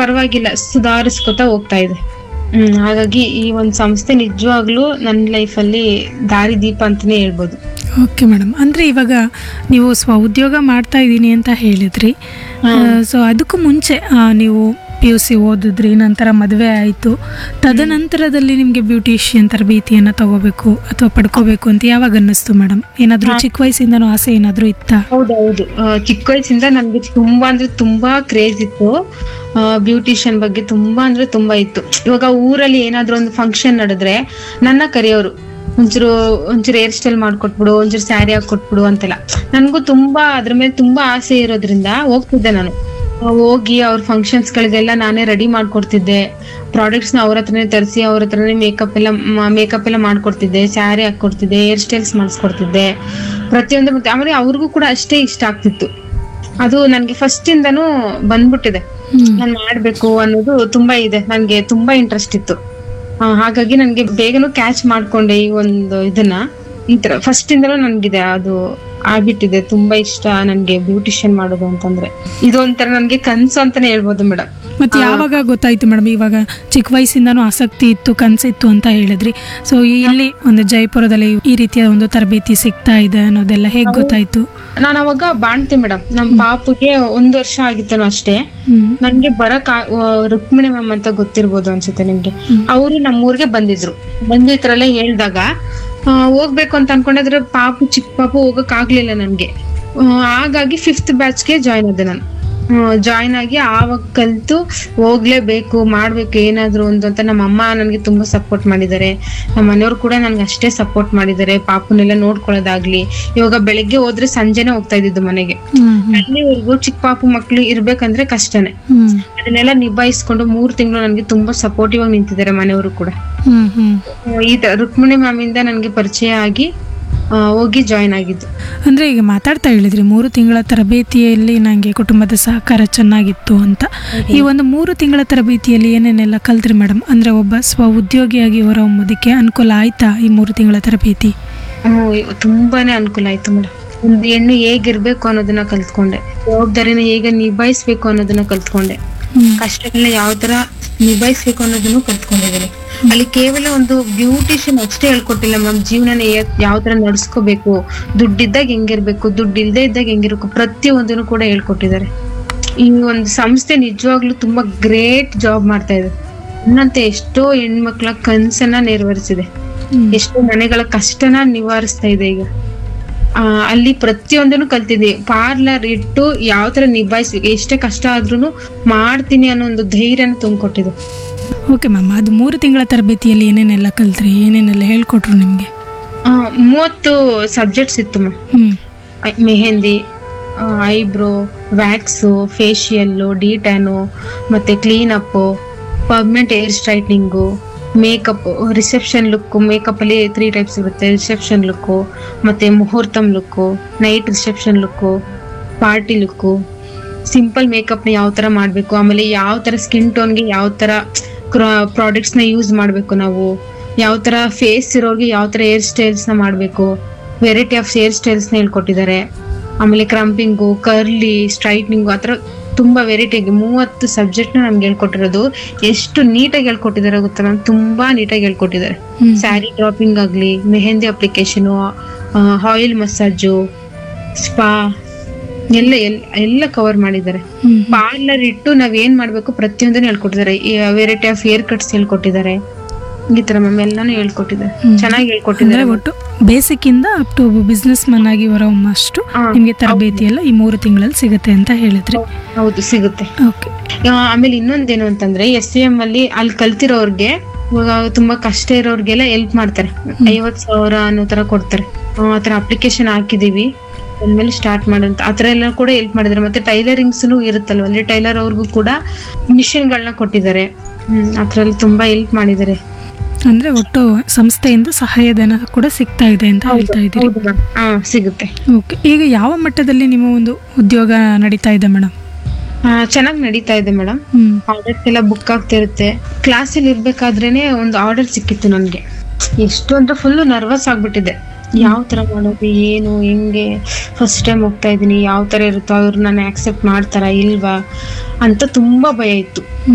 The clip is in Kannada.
ಪರವಾಗಿಲ್ಲ ಸುಧಾರಿಸ್ಕೊತಾ ಹೋಗ್ತಾ ಇದೆ ಹ್ಮ್ ಹಾಗಾಗಿ ಈ ಒಂದು ಸಂಸ್ಥೆ ನಿಜವಾಗ್ಲೂ ನನ್ನ ಲೈಫಲ್ಲಿ ದಾರಿ ದೀಪ ಅಂತಾನೆ ಹೇಳ್ಬೋದು ಓಕೆ ಮೇಡಮ್ ಅಂದರೆ ಇವಾಗ ನೀವು ಸ್ವ ಉದ್ಯೋಗ ಮಾಡ್ತಾ ಇದ್ದೀನಿ ಅಂತ ಹೇಳಿದ್ರಿ ಸೊ ಅದಕ್ಕೂ ಮುಂಚೆ ಆ, ನೀವು ಪಿ ಯು ಸಿ ಓದಿದ್ರಿ ನಂತರ ಮದುವೆ ಆಯಿತು ತದನಂತರದಲ್ಲಿ ನಿಮಗೆ ಬ್ಯೂಟಿಷಿಯನ್ ತರಬೇತಿಯನ್ನು ತಗೋಬೇಕು ಅಥವಾ ಪಡ್ಕೋಬೇಕು ಅಂತ ಯಾವಾಗ ಅನ್ನಿಸ್ತು ಮೇಡಮ್ ಏನಾದರೂ ಚಿಕ್ಕ ವಯಸ್ಸಿಂದನೂ ಆಸೆ ಏನಾದರೂ ಇತ್ತಾ ಹೌದೌದು ಆ, ಚಿಕ್ಕ ವಯಸ್ಸಿಂದ ನನ್ಗೆ ತುಂಬಾ ಅಂದ್ರೆ ತುಂಬಾ ಕ್ರೇಜ್ ಇತ್ತು ಬ್ಯೂಟಿಷಿಯನ್ ಬಗ್ಗೆ ತುಂಬಾ ಅಂದ್ರೆ ತುಂಬಾ ಇತ್ತು ಇವಾಗ ಊರಲ್ಲಿ ಏನಾದ್ರೂ ಒಂದು ಫಂಕ್ಷನ್ ನಡೆದ್ರೆ ನನ್ನ ಕರೆಯೋರು ಒಂಚೂರು ಒಂಚೂರು ಹೇರ್ ಸ್ಟೈಲ್ ಮಾಡ್ಕೊಟ್ಬಿಡು ಒಂಚೂರು ಸ್ಯಾರಿ ಹಾಕೊಟ್ಬಿಡು ಅಂತೆಲ್ಲ ನನ್ಗೂ ತುಂಬಾ ಅದ್ರ ಮೇಲೆ ತುಂಬಾ ಆಸೆ ಇರೋದ್ರಿಂದ ಹೋಗ್ತಿದ್ದೆ ನಾನು ಆ, ಹೋಗಿ ಅವ್ರ ಫಂಕ್ಷನ್ಸ್ ಗಳಿಗೆಲ್ಲ ನಾನೇ ರೆಡಿ ಮಾಡ್ಕೊಡ್ತಿದ್ದೆ ಪ್ರಾಡಕ್ಟ್ಸ್ ನ ಅವ್ರ ಹತ್ರನೇ ತರಿಸಿ ಅವ್ರ ಹತ್ರನೇ ಮೇಕಪ್ ಎಲ್ಲ ಮೇಕಪ್ ಎಲ್ಲ ಮಾಡ್ಕೊಡ್ತಿದ್ದೆ ಸ್ಯಾರಿ ಹಾಕೊಡ್ತಿದ್ದೆ ಹೇರ್ ಸ್ಟೈಲ್ಸ್ ಮಾಡಿಸ್ಕೊಡ್ತಿದ್ದೆ ಪ್ರತಿಯೊಂದು ಮತ್ತೆ ಆಮೇಲೆ ಅವ್ರಿಗೂ ಕೂಡ ಅಷ್ಟೇ ಇಷ್ಟ ಆಗ್ತಿತ್ತು ಅದು ನನ್ಗೆ ಫಸ್ಟ್ ಇಂದನೂ ಬಂದ್ಬಿಟ್ಟಿದೆ ಹ್ಮ್. ನಾನ್ ಮಾಡ್ಬೇಕು ಅನ್ನೋದು ತುಂಬಾ ಇದೆ ನನ್ಗೆ ತುಂಬಾ ಇಂಟ್ರೆಸ್ಟ್ ಇತ್ತು ಆ, ಹಾಗಾಗಿ ನನ್ಗೆ ಬೇಗನೂ ಕ್ಯಾಚ್ ಮಾಡ್ಕೊಂಡೆ ಈ ಒಂದು ಇದನ್ನ ಈ ತರ ಫಸ್ಟ್ ಇಂದನೂ ನನ್ಗಿದೆ ಅದು ಆಗ್ಬಿಟ್ಟಿದೆ ತುಂಬಾ ಇಷ್ಟ ನನ್ಗೆ ಬ್ಯೂಟಿಷಿಯನ್ ಮಾಡೋದು ಅಂತಂದ್ರೆ ಇದು ಒಂಥರ ನನ್ಗೆ ಕನ್ಸು ಅಂತಾನೆ ಹೇಳ್ಬೋದು ಮೇಡಮ್ ಮತ್ತೆ ಯಾವಾಗ ಗೊತ್ತಾಯ್ತು ಮೇಡಮ್ ಇವಾಗ ಚಿಕ್ಕ ವಯಸ್ಸಿಂದನೂ ಆಸಕ್ತಿ ಇತ್ತು ಕನಸಿತ್ತು ಅಂತ ಹೇಳಿದ್ರಿ ಸೊ ಇಲ್ಲಿ ಒಂದು ಜೈಪುರದಲ್ಲಿ ಈ ರೀತಿಯ ಒಂದು ತರಬೇತಿ ಸಿಗ್ತಾ ಇದೆ ಅನ್ನೋದೆಲ್ಲ ಹೇಗೆ ಗೊತ್ತಾಯ್ತು ನಾನು ಅವಾಗ ಬಾಣ್ತೆ ಮೇಡಮ್ ನಮ್ ಪಾಪುಗೆ ಒಂದ್ ವರ್ಷ ಆಗಿತ್ತೇನೋ ಅಷ್ಟೇ ಹ್ಮ್ ನನ್ಗೆ ಬರಕ್ ಆ- ಆ, ರುಕ್ಮಿಣಿ ಮ್ಯಾಮ್ ಅಂತ ಗೊತ್ತಿರ್ಬೋದು ಅನ್ಸುತ್ತೆ ನಿಮ್ಗೆ ಅವರು ನಮ್ಮೂರ್ಗೆ ಬಂದಿದ್ರು ಬಂದು ಈ ತರ ಎಲ್ಲ ಹೇಳ್ದಾಗ ಆ, ಹೋಗ್ಬೇಕು ಅಂತ ಅನ್ಕೊಂಡಿದ್ರೆ ಪಾಪು ಚಿಕ್ಕ ಪಾಪು ಹೋಗಕ್ ಆಗ್ಲಿಲ್ಲ ನನ್ಗೆ ಆ, ಹಾಗಾಗಿ ಫಿಫ್ತ್ ಬ್ಯಾಚ್ಗೆ ಜಾಯ್ನ್ ಆದೆ ನಾನು ಜಾಯ್ನ್ ಆಗಿ ಆವಾಗ ಕಲ್ತು ಹೋಗ್ಲೇಬೇಕು ಮಾಡ್ಬೇಕು ಏನಾದ್ರು ಒಂದು ಅಂತ ನಮ್ಮ ಅಮ್ಮ ನನಗೆ ತುಂಬಾ ಸಪೋರ್ಟ್ ಮಾಡಿದ್ದಾರೆ ನಮ್ಮ ಮನೆಯವ್ರು ಕೂಡ ನನ್ಗೆ ಅಷ್ಟೇ ಸಪೋರ್ಟ್ ಮಾಡಿದ್ದಾರೆ ಪಾಪುನೆಲ್ಲ ನೋಡ್ಕೊಳ್ಳೋದಾಗ್ಲಿ ಇವಾಗ ಬೆಳಗ್ಗೆ ಹೋದ್ರೆ ಸಂಜೆನೆ ಹೋಗ್ತಾ ಇದ್ದಿದ್ದು ಮನೆಗೆ ಹ್ಮ್ ಹ್ಮ್ ಅಲ್ಲಿವರೆಗೂ ಚಿಕ್ಕ ಪಾಪು ಮಕ್ಳು ಇರ್ಬೇಕಂದ್ರೆ ಕಷ್ಟನೇ ಹ್ಮ್ ಅದನ್ನೆಲ್ಲ ನಿಭಾಯಿಸ್ಕೊಂಡು ಮೂರ್ ತಿಂಗಳು ನನ್ಗೆ ತುಂಬಾ ಸಪೋರ್ಟಿವ್ ಆಗಿ ನಿಂತಿದ್ದಾರೆ ಮನೆಯವರು ಕೂಡ ಹ್ಮ್ ಹ್ಮ್ ಈ ತರ ರುಕ್ಮಿಣಿ ಮ್ಯಾಮ್ ಇಂದ ನನ್ಗೆ ಪರಿಚಯ ಆಗಿ ಆ, ಹೋಗಿ ಜಾಯ್ನ್ ಆಗಿದ್ದು ಅಂದ್ರೆ ಈಗ ಮಾತಾಡ್ತಾ ಹೇಳಿದ್ರಿ ಮೂರು ತಿಂಗಳ ತರಬೇತಿಯಲ್ಲಿ ನನಗೆ ಕುಟುಂಬದ ಸಹಕಾರ ಚೆನ್ನಾಗಿತ್ತು ಅಂತ ಈ ಒಂದು ಮೂರು ತಿಂಗಳ ತರಬೇತಿಯಲ್ಲಿ ಏನೇನೆಲ್ಲ ಕಲ್ತ್ರಿ ಮೇಡಮ್ ಅಂದ್ರೆ ಒಬ್ಬ ಸ್ವ ಉದ್ಯೋಗಿಯಾಗಿ ಹೊರಹೊಮ್ಮೋದಕ್ಕೆ ಅನುಕೂಲ ಆಯ್ತಾ ಈ ಮೂರು ತಿಂಗಳ ತರಬೇತಿ ಹ್ಮ್, ತುಂಬಾನೇ ಅನುಕೂಲ ಆಯ್ತು ಮೇಡಮ್ ಒಂದು ಹೆಣ್ಣು ಹೇಗಿರ್ಬೇಕು ಅನ್ನೋದನ್ನ ಕಲ್ತ್ಕೊಂಡೆ ಜವಾಬ್ದಾರಿನ ಹೇಗೆ ನಿಭಾಯಿಸ್ಬೇಕು ಅನ್ನೋದನ್ನ ಕಲ್ತ್ಕೊಂಡೆ ಹ್ಮ್ ಕಷ್ಟಗಳನ್ನ ಯಾವ ತರ ನಿಭಾಯಿಸ್ಬೇಕು ಅನ್ನೋದನ್ನು ಕಲ್ತ್ಕೊಂಡಿದ್ದೀನಿ ಅಲ್ಲಿ ಕೇವಲ ಒಂದು ಬ್ಯೂಟಿಷಿಯನ್ ಅಷ್ಟೇ ಹೇಳ್ಕೊಟ್ಟಿಲ್ಲ ಮ್ಯಾಮ್ ಜೀವನನ ಯಾವ ತರ ನಡ್ಸ್ಕೋಬೇಕು ದುಡ್ಡಿದ್ದಾಗ ಹೆಂಗಿರ್ಬೇಕು ದುಡ್ಡು ಇಲ್ದೇ ಇದ್ದಾಗ ಹೆಂಗಿರ್ಬೇಕು ಪ್ರತಿಯೊಂದನ್ನು ಕೂಡ ಹೇಳ್ಕೊಟ್ಟಿದ್ದಾರೆ ಈ ಒಂದು ಸಂಸ್ಥೆ ನಿಜವಾಗ್ಲೂ ತುಂಬಾ ಗ್ರೇಟ್ ಜಾಬ್ ಮಾಡ್ತಾ ಇದೆ ನನ್ನಂತೆ ಎಷ್ಟೋ ಹೆಣ್ಮಕ್ಳ ಕನ್ಸನ್ನ ನೆರವೇರಿಸಿದೆ ಹ್ಮ್. ಎಷ್ಟೋ ಮನೆಗಳ ಕಷ್ಟನ ನಿವಾರಿಸ್ತಾ ಇದೆ ಈಗ ಆ, ಅಲ್ಲಿ ಪ್ರತಿಯೊಂದನ್ನು ಕಲ್ತಿದ್ದೆ ಪಾರ್ಲರ್ ಇಟ್ಟು ಯಾವ ತರ ನಿಭಾಯಿಸ್ಬೇಕು ಎಷ್ಟೇ ಕಷ್ಟ ಆದ್ರೂ ಮಾಡ್ತೀನಿ ಅನ್ನೋ ಒಂದು ಧೈರ್ಯನ ತುಂಬಿಕೊಟ್ಟಿದೆ ಓಕೆ ಮ್ಯಾಮ್ ಅದು ಮೂರು ತಿಂಗಳ ತರಬೇತಿಯಲ್ಲಿ ಏನೇನೆಲ್ಲ ಕಲ್ತ್ರಿ ಏನೇನೆಲ್ಲ ಹೇಳ್ಕೊಟ್ರು ನಿಮಗೆ ಮೂವತ್ತು ಸಬ್ಜೆಕ್ಟ್ಸ್ ಇತ್ತು ma'am hmm mehndi eyebrow wax facial detan ಮತ್ತೆ clean up permanent hair straightening makeup reception look makeup ಅಲ್ಲಿ ತ್ರೀ ಟೈಪ್ಸ್ ಇರುತ್ತೆ ರಿಸೆಪ್ಷನ್ ಲುಕ್ಕು ಮತ್ತೆ ಮುಹೂರ್ತಮ್ look night reception look party look simple ಮೇಕಪ್ನ ಯಾವ ತರ ಮಾಡಬೇಕು ಆಮೇಲೆ ಯಾವ ತರ ಸ್ಕಿನ್ ಟೋನ್ಗೆ ಯಾವ ತರ ಪ್ರಾಡಕ್ಟ್ಸ್ನ ಯೂಸ್ ಮಾಡಬೇಕು ನಾವು ಯಾವ ತರ ಫೇಸ್ ಇರೋರ್ಗೆ ಯಾವ ತರ ಹೇರ್ ಸ್ಟೈಲ್ಸ್ನ ಮಾಡಬೇಕು ವೆರೈಟಿ ಆಫ್ ಹೇರ್ ಸ್ಟೈಲ್ಸ್ನ ಹೇಳ್ಕೊಟ್ಟಿದ್ದಾರೆ ಆಮೇಲೆ ಕ್ರಂಪಿಂಗು ಕರ್ಲಿ ಸ್ಟ್ರೈಟ್ನಿಂಗು ಆ ಥರ ತುಂಬಾ ವೆರೈಟಿ ಆಗಿ ಮೂವತ್ತು ಸಬ್ಜೆಕ್ಟ್ನ ನಮ್ಗೆ ಹೇಳ್ಕೊಟ್ಟಿರೋದು ಎಷ್ಟು ನೀಟಾಗಿ ಹೇಳ್ಕೊಟ್ಟಿದ್ದಾರೆ ಗೊತ್ತಾ ಮ್ಯಾಮ್ ತುಂಬಾ ನೀಟಾಗಿ ಹೇಳ್ಕೊಟ್ಟಿದ್ದಾರೆ ಹ್ಮ್. ಸ್ಯಾರಿ ಡ್ರಾಪಿಂಗ್ ಆಗಲಿ mehndi application oil massage spa ಎಲ್ಲ ಎಲ್ಲ ಎಲ್ಲ ಕವರ್ ಮಾಡಿದ್ದಾರೆ ಹ್ಮ್ ಪಾರ್ಲರ್ ಇಟ್ಟು ನಾವ್ ಏನ್ ಮಾಡ್ಬೇಕು ಪ್ರತಿಯೊಂದನ್ನು ಹೇಳ್ಕೊಟ್ಟಿದ್ದಾರೆ ವೆರೈಟಿ ಆಫ್ ಹೇರ್ ಕಟ್ಸ್ ಹೇಳ್ಕೊಟ್ಟಿದ್ದಾರೆ ಈ ತರ ಮ್ಯಾಮ್ ಎಲ್ಲಾನು ಹೇಳ್ಕೊಟ್ಟಿದ್ದಾರೆ ಹ್ಮ್. ಚೆನ್ನಾಗಿ ಅಂದ್ರೆ ಹೇಳ್ಕೊಟ್ಟಿದ್ದಾರೆ ಒಟ್ಟು ಬೇಸಿಕ್ ಇಂದ ಅಪ್ ಟು ಒಬ್ಬ ಬಿಸ್ನೆಸ್ ಮನ್ ಆಗಿ ಹೊರಹೊಮ್ಮಷ್ಟು ಹಾ, ನಿಮಗೆ ತರಬೇತಿ ಎಲ್ಲ ಈ ಮೂರು ತಿಂಗಳಲ್ಲಿ ಸಿಗುತ್ತೆ ಅಂತ ಹೇಳಿದ್ರಿ ಹೌದು ಸಿಗುತ್ತೆ ಓಕೆ ಆ, ಆಮೇಲೆ ಇನ್ನೊಂದೇನು ಅಂತಂದ್ರೆ ಎಸ್ ಸಿ ಎಂ ಅಲ್ಲಿ ಅಲ್ಲಿ ಕಲ್ತಿರೋರ್ಗೆ ಇವಾಗ ತುಂಬಾ ಕಷ್ಟ ಇರೋರ್ಗೆಲ್ಲ ಹೆಲ್ಪ್ ಮಾಡ್ತಾರೆ ಐವತ್ ಸಾವಿರ ಅನ್ನೋ ತರ ಕೊಡ್ತಾರೆ ಆ, ಆ ತರ ಅಪ್ಲಿಕೇಶನ್ ಹಾಕಿದೀವಿ ಅಂದ್ಮೇಲೆ ಸ್ಟಾರ್ಟ್ ಮಾಡಂತ ಆ ತರ ಎಲ್ಲ ಕೂಡ ಹೆಲ್ಪ್ ಮಾಡಿದ್ದಾರೆ ಮತ್ತೆ ಟೈಲರಿಂಗ್ಸ್ ಇರುತ್ತಲ್ವ ಅಲ್ಲಿ ಟೈಲರ್ ಅವ್ರಿಗೂ ಕೂಡ ಮಿಷಿನ್ಗಳನ್ನ ಕೊಟ್ಟಿದ್ದಾರೆ ಹ್ಮ್ ಅದ್ರಲ್ಲಿ ತುಂಬಾ ಹೆಲ್ಪ್ ಮಾಡಿದ್ದಾರೆ ಅಂದ್ರೆ ಒಟ್ಟು ಸಂಸ್ಥೆಯಿಂದ ಸಹಾಯಧನ ಕೂಡ ಸಿಗ್ತಾ ಇದೆ ಅಂತ ಹೇಳ್ತಾ ಇದ್ದೀರಿ ಹೌದು ma'am. ಹಾ ಸಿಗುತ್ತೆ ಓಕೆ ಈಗ ಯಾವ ಮಟ್ಟದಲ್ಲಿ ನಿಮ್ಮ ಒಂದು ಉದ್ಯೋಗ ನಡೀತಾ ಇದೆ ಮೇಡಮ್ ಚೆನ್ನಾಗಿ ನಡೀತಾ ಇದೆ ಮೇಡಮ್ ಹ್ಮ್ ಆರ್ಡರ್ಸ್ ಎಲ್ಲ ಬುಕ್ ಆಗ್ತಿರುತ್ತೆ ಕ್ಲಾಸಲ್ಲಿ ಇರ್ಬೇಕಾದ್ರೇನೆ ಒಂದು ಆರ್ಡರ್ ಸಿಕ್ಕಿತ್ತು ನನ್ಗೆ ಎಷ್ಟು ಅಂದ್ರೆ ಫುಲ್ ನರ್ವಸ್ ಆಗ್ಬಿಟ್ಟಿದೆ ಯಾವ ತರ ಮಾಡೋದು ಏನು ಹೆಂಗೆ ಫಸ್ಟ್ ಟೈಮ್ ಹೋಗ್ತಾ ಇದೀನಿ ಯಾವ ತರ ಇರುತ್ತೋ ಅವ್ರು ನನ್ನ ಆಕ್ಸೆಪ್ಟ್ ಮಾಡ್ತಾರಾ ಇಲ್ವಾ ಅಂತ ತುಂಬಾ ಭಯ ಇತ್ತು